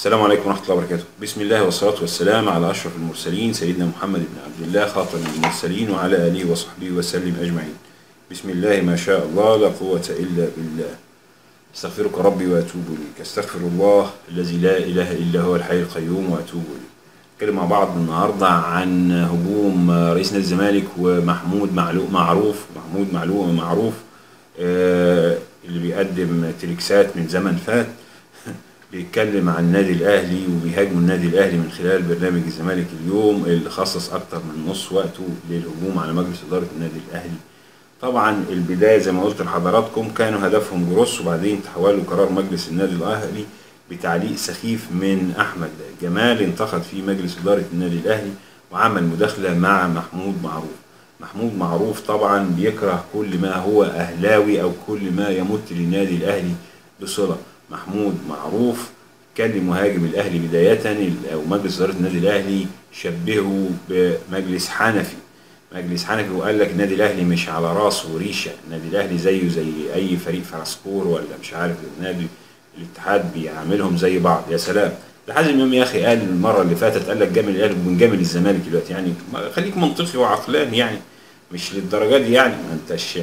السلام عليكم ورحمة الله وبركاته بسم الله والصلاة والسلام على أشرف المرسلين سيدنا محمد بن عبد الله خاتم المرسلين وعلى آله وصحبه وسلم أجمعين بسم الله ما شاء الله لا قوة إلا بالله استغفرك ربي وأتوب إليك استغفر الله الذي لا إله إلا هو الحي القيوم وأتوب إليه نتكلم مع بعض النهاردة عن هجوم رئيس نادي الزمالك ومحمود معلو معروف محمود معلوم معروف آه، اللي بيقدم تريكسات من زمن فات بيتكلم عن النادي الاهلي وبيهاجموا النادي الاهلي من خلال برنامج الزمالك اليوم اللي خصص اكتر من نص وقته للهجوم على مجلس اداره النادي الاهلي طبعا البدايه زي ما قلت لحضراتكم كانوا هدفهم جروس وبعدين تحولوا قرار مجلس النادي الاهلي بتعليق سخيف من احمد جمال انتقد فيه مجلس اداره النادي الاهلي وعمل مداخله مع محمود معروف محمود معروف طبعا بيكره كل ما هو اهلاوي او كل ما يمت للنادي الاهلي بصله محمود معروف كان مهاجم الاهلي بدايه او مجلس اداره النادي الاهلي شبهه بمجلس حنفي مجلس حنفي وقال لك النادي الاهلي مش على راسه ريشه النادي الاهلي زيه زي اي فريق فرسكور ولا مش عارف النادي الاتحاد بيعاملهم زي بعض يا سلام ده حازم امام يا اخي قال المره اللي فاتت قال لك جامل الاهلي وبنجامل الزمالك دلوقتي يعني ما- خليك منطقي وعقلاني يعني مش للدرجه دي يعني ما انتش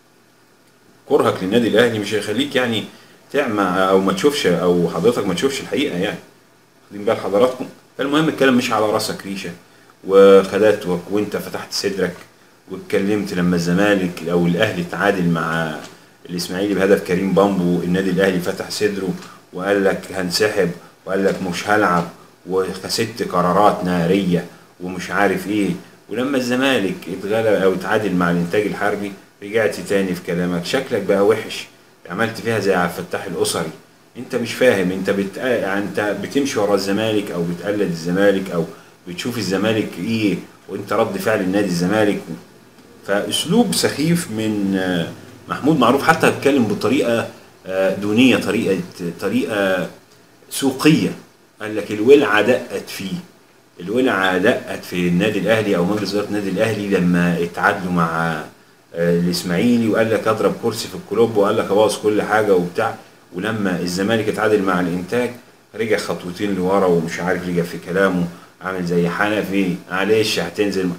كرهك للنادي الاهلي مش هيخليك يعني تعمى او ما تشوفش او حضرتك ما تشوفش الحقيقه يعني واخدين بال حضراتكم فالمهم الكلام مش على راسك ريشه وخدتك وانت فتحت صدرك واتكلمت لما الزمالك او الاهلي تعادل مع الاسماعيلي بهدف كريم بامبو النادي الاهلي فتح صدره وقال لك هنسحب وقال لك مش هلعب وخسدت قرارات ناريه ومش عارف ايه ولما الزمالك اتغلب او اتعادل مع الانتاج الحربي رجعت تاني في كلامك شكلك بقى وحش عملت فيها زي عبد الفتاح الاسري انت مش فاهم انت بت... يعني انت بتمشي ورا الزمالك او بتقلد الزمالك او بتشوف الزمالك ايه وانت رد فعل النادي الزمالك فاسلوب سخيف من آه، محمود معروف حتى اتكلم بطريقه آه، دونيه طريقه طريقه سوقيه قال لك الولعه دقت فيه الولعه دقت في النادي الاهلي او مجلس اداره النادي الاهلي لما اتعادلوا مع آه، الاسماعيلي وقال لك اضرب كرسي في الكلوب وقال لك ابوظ كل حاجه وبتاع ولما الزمالك اتعادل مع الانتاج رجع خطوتين لورا ومش عارف رجع في كلامه عامل زي حنفي معلش هتنزل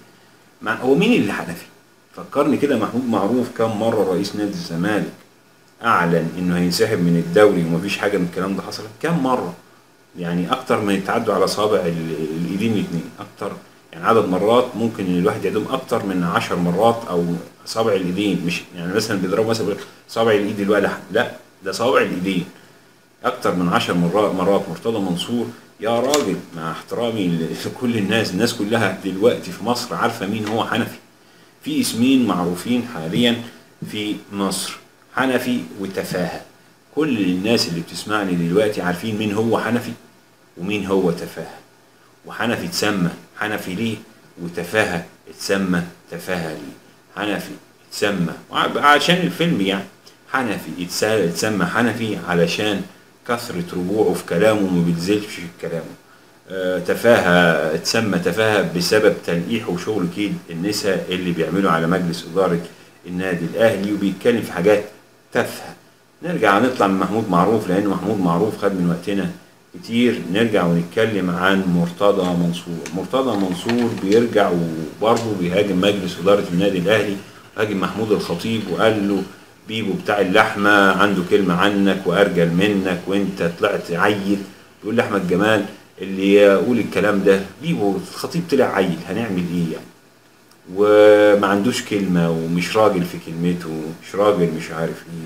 مع هو مين اللي حنفي؟ فكرني كده محمود معروف كم مره رئيس نادي الزمالك اعلن انه هينسحب من الدوري ومفيش حاجه من الكلام ده حصلت كم مره؟ يعني اكتر من يتعدوا على صابع ال- الايدين الاثنين اكتر يعني عدد مرات ممكن ان الواحد يدوم اكتر من عشر مرات او صابع الايدين مش يعني مثلا بيضربوا مثلا بيقول صابع الايد الواحده لا ده صوابع الايدين اكتر من عشر مرات مرات مرتضى منصور يا راجل مع احترامي لكل الناس الناس كلها دلوقتي في مصر عارفه مين هو حنفي في اسمين معروفين حاليا في مصر حنفي وتفاهه كل الناس اللي بتسمعني دلوقتي عارفين مين هو حنفي ومين هو تفاهه وحنفي اتسمى حنفي ليه وتفاهه اتسمى تفاهه ليه حنفي اتسمى وع- عشان الفيلم يعني حنفي اتس- اتسمى حنفي علشان كثرة رجوعه في كلامه وما بينزلش في كلامه آه، تفاهة اتسمى تفاهة بسبب تلقيح وشغل كيد النساء اللي بيعملوا على مجلس إدارة النادي الأهلي وبيتكلم في حاجات تافهة نرجع نطلع من محمود معروف لأن محمود معروف خد من وقتنا كتير نرجع ونتكلم عن مرتضى منصور مرتضى منصور بيرجع وبرضه بيهاجم مجلس إدارة النادي الأهلي هاجم محمود الخطيب وقال له بيبو بتاع اللحمة عنده كلمة عنك وأرجل منك وأنت طلعت عيل يقول لي أحمد جمال اللي يقول الكلام ده بيبو الخطيب طلع عيل هنعمل إيه يعني وما عندوش كلمة ومش راجل في كلمته مش راجل مش عارف إيه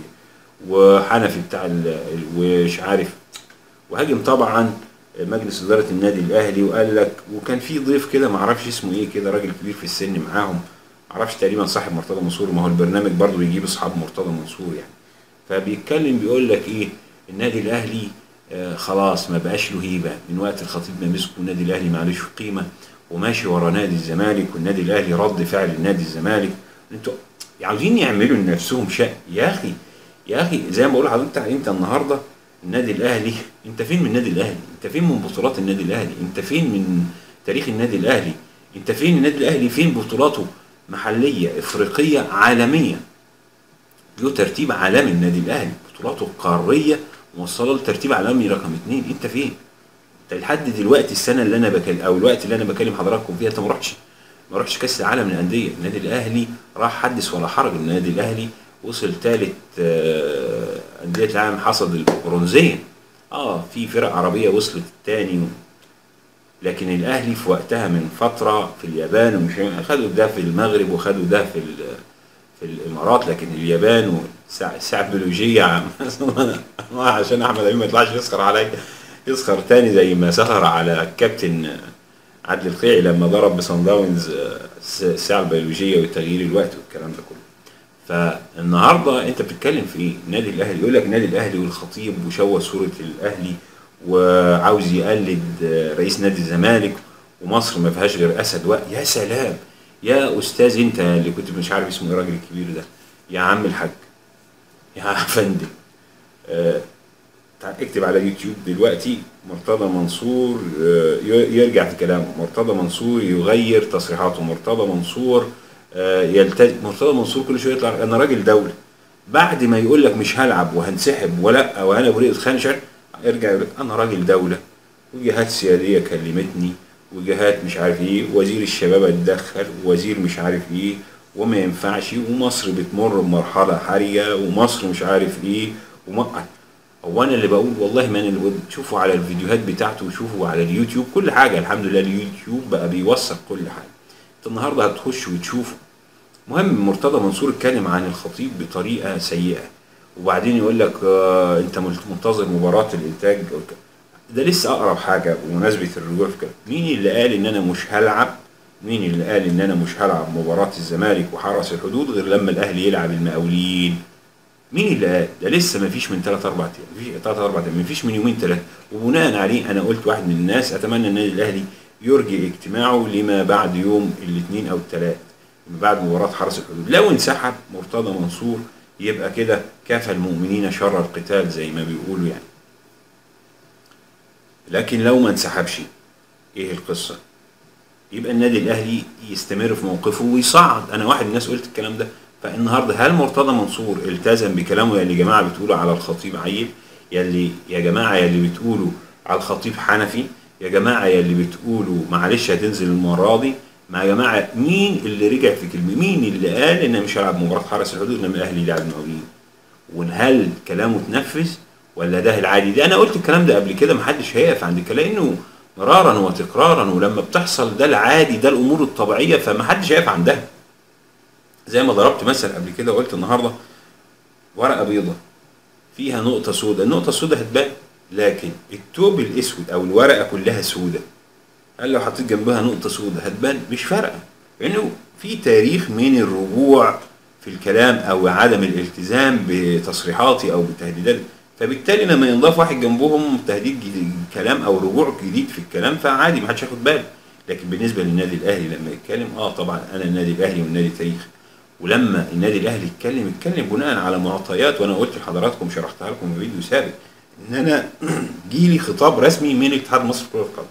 وحنفي بتاع ال- ال- ومش عارف وهاجم طبعا مجلس إدارة النادي الأهلي وقال لك وكان في ضيف كده معرفش اسمه إيه كده راجل كبير في السن معاهم معرفش تقريبا صاحب مرتضى منصور ما هو البرنامج برضه بيجيب اصحاب مرتضى منصور يعني فبيتكلم بيقول لك ايه النادي الاهلي آه خلاص ما بقاش له هيبه من وقت الخطيب ما مسكه النادي الاهلي معلوش قيمه وماشي ورا نادي الزمالك والنادي الاهلي رد فعل النادي الزمالك انتوا عاوزين يعملوا لنفسهم شيء يا اخي يا اخي زي ما بقول لحضرتك انت النهارده النادي الاهلي انت فين من النادي الاهلي انت فين من بطولات النادي الاهلي انت فين من تاريخ النادي الاهلي انت فين النادي الاهلي فين بطولاته محليه افريقيه عالميه له ترتيب عالمي النادي الاهلي بطولاته قاريه موصله لترتيب عالمي رقم اتنين انت فين؟ انت لحد دلوقتي السنه اللي انا بكلم او الوقت اللي انا بكلم حضراتكم فيها انت ما رحتش ما رحتش كاس العالم للانديه النادي الاهلي راح حدث ولا حرج النادي الاهلي وصل ثالث انديه العالم حصد البرونزيه اه في فرق عربيه وصلت الثاني لكن الاهلي في وقتها من فتره في اليابان ومش خدوا ده في المغرب وخدوا ده في ال- في الامارات لكن اليابان والساعه الساعة البيولوجيه عشان احمد امين ما يطلعش يسخر عليا يسخر تاني زي ما سخر على الكابتن عادل القيعي لما ضرب بصن داونز الساعه البيولوجيه وتغيير الوقت والكلام ده كله فالنهارده انت بتتكلم في ايه؟ النادي الاهلي يقول لك النادي الاهلي والخطيب وشوه صوره الاهلي وعاوز يقلد رئيس نادي الزمالك ومصر ما فيهاش غير اسد وقت يا سلام يا استاذ انت اللي كنت مش عارف اسمه ايه الراجل الكبير ده يا عم الحاج يا فندم آه تعال اكتب على يوتيوب دلوقتي مرتضى منصور آه، ي- يرجع في كلامه مرتضى منصور يغير تصريحاته مرتضى منصور آه، يلتزم مرتضى منصور كل شويه يطلع انا راجل دوله بعد ما يقول لك مش هلعب وهنسحب ولا وانا بريء خنشر يرجع يقول لك انا راجل دوله وجهات سياديه كلمتني وجهات مش عارف ايه وزير الشباب اتدخل ووزير مش عارف ايه وما ينفعش ومصر بتمر بمرحله حرجه ومصر مش عارف ايه وما هو انا اللي بقول والله ما انا اللي بقول شوفوا على الفيديوهات بتاعته وشوفوا على اليوتيوب كل حاجه الحمد لله اليوتيوب بقى بيوثق كل حاجه انت النهارده هتخش وتشوفه مهم مرتضى منصور اتكلم عن الخطيب بطريقه سيئه وبعدين يقول لك آه انت منتظر مباراه الانتاج ده لسه اقرب حاجه بمناسبه الرجوع في كده مين اللي قال ان انا مش هلعب مين اللي قال ان انا مش هلعب مباراه الزمالك وحرس الحدود غير لما الاهلي يلعب المقاولين مين اللي قال؟ ده لسه ما فيش من 3 4 ايام، في 3 4 ايام، ما فيش من يومين ثلاثه، وبناء عليه انا قلت واحد من الناس اتمنى النادي الاهلي يرجي اجتماعه لما بعد يوم الاثنين او الثلاث بعد مباراه حرس الحدود، لو انسحب مرتضى منصور يبقى كده كفى المؤمنين شر القتال زي ما بيقولوا يعني. لكن لو ما انسحبش ايه القصه؟ يبقى النادي الاهلي يستمر في موقفه ويصعد، انا واحد من الناس قلت الكلام ده، فالنهارده هل مرتضى منصور التزم بكلامه يا اللي جماعه بتقولوا على الخطيب عيل يا اللي يا جماعه يا اللي بتقولوا على الخطيب حنفي يا جماعه يا اللي بتقولوا معلش هتنزل المره دي مع جماعه مين اللي رجع في كلمه مين اللي قال ان مش هلعب مباراه حرس الحدود لما الاهلي يلعب المقاولين وهل كلامه اتنفذ ولا ده العادي ده انا قلت الكلام ده قبل كده محدش هيقف عند كده لانه مرارا وتكرارا ولما بتحصل ده العادي ده الامور الطبيعيه فمحدش هيقف عندها زي ما ضربت مثل قبل كده وقلت النهارده ورقه بيضة فيها نقطه سوداء النقطه السوداء هتبان لكن التوب الاسود او الورقه كلها سوداء هل لو حطيت جنبها نقطه سوداء هتبان مش فارقه لانه في تاريخ من الرجوع في الكلام او عدم الالتزام بتصريحاتي او بتهديدات فبالتالي لما ينضاف واحد جنبهم تهديد جديد كلام او رجوع جديد في الكلام فعادي ما حدش ياخد باله لكن بالنسبه للنادي الاهلي لما يتكلم اه طبعا انا النادي الاهلي والنادي تاريخ ولما النادي الاهلي يتكلم يتكلم بناء على معطيات وانا قلت لحضراتكم شرحتها لكم في فيديو سابق ان انا جيلي خطاب رسمي من اتحاد مصر كره القدم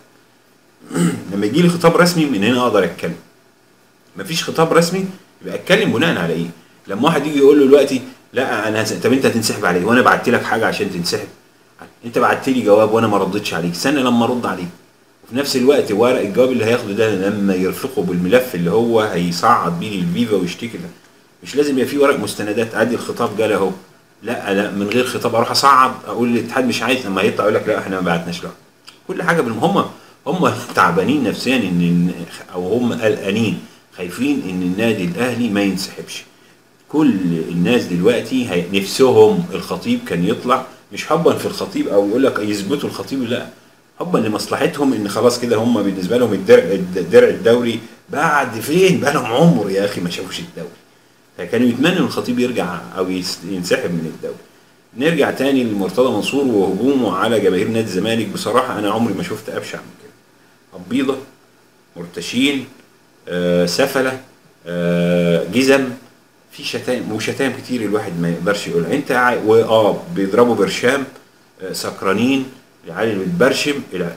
لما يجي لي خطاب رسمي من هنا اقدر اتكلم مفيش خطاب رسمي يبقى اتكلم بناء على ايه لما واحد يجي يقول له دلوقتي لا انا هس... طب انت هتنسحب عليه وانا بعت لك حاجه عشان تنسحب انت بعت لي جواب وانا ما ردتش عليك استنى لما ارد عليك وفي نفس الوقت ورق الجواب اللي هياخده ده لما يرفقه بالملف اللي هو هيصعد بيه للفيفا ويشتكي ده مش لازم يبقى في ورق مستندات ادي الخطاب جالي اهو لا لا من غير خطاب اروح اصعد اقول للاتحاد مش عايز لما يطلع يقول لك لا احنا ما بعتناش له كل حاجه بالم هم هم تعبانين نفسيا ان او هم قلقانين خايفين ان النادي الاهلي ما ينسحبش كل الناس دلوقتي هي نفسهم الخطيب كان يطلع مش حبا في الخطيب او يقول لك يثبتوا الخطيب لا حبا لمصلحتهم ان خلاص كده هم بالنسبه لهم الدرع الدرع الدوري بعد فين بقى لهم عمر يا اخي ما شافوش الدوري فكانوا يتمنوا الخطيب يرجع او ينسحب من الدوري نرجع تاني لمرتضى منصور وهجومه على جماهير نادي الزمالك بصراحه انا عمري ما شفت ابشع من كده ابيضه مرتشين آه سفله آه جزم في شتائم وشتائم كتير الواحد ما يقدرش يقولها انت ع... واه بيضربوا برشام آه سكرانين العيال اللي بتبرشم الى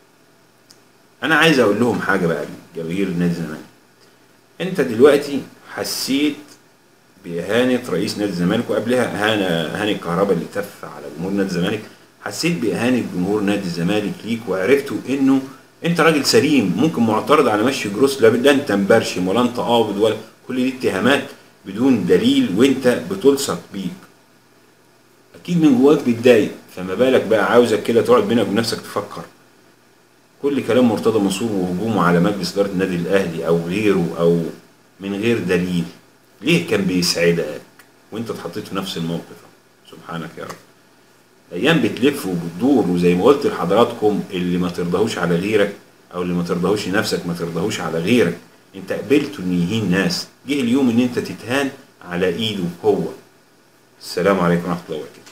انا عايز اقول لهم حاجه بقى جماهير نادي الزمالك انت دلوقتي حسيت باهانه رئيس نادي الزمالك وقبلها اهانه هاني الكهرباء اللي تف على جمهور نادي الزمالك حسيت باهانه جمهور نادي الزمالك ليك وعرفتوا انه انت راجل سليم ممكن معترض على مشي جروس لا لا انت مبرشم ولا انت قابض ولا كل دي اتهامات بدون دليل وانت بتلصق بيك اكيد من جواك بتضايق فما بالك بقى عاوزك كده تقعد بينك وبين نفسك تفكر كل كلام مرتضى منصور وهجومه على مجلس اداره النادي الاهلي او غيره او من غير دليل ليه كان بيسعدك وانت اتحطيت في نفس الموقف سبحانك يا رب الايام بتلف وبتدور وزي ما قلت لحضراتكم اللي ما ترضاهوش على غيرك او اللي ما ترضاهوش لنفسك ما ترضاهوش على غيرك انت قبلت ان يهين ناس جه اليوم ان انت تتهان على ايده هو السلام عليكم ورحمه الله وبركاته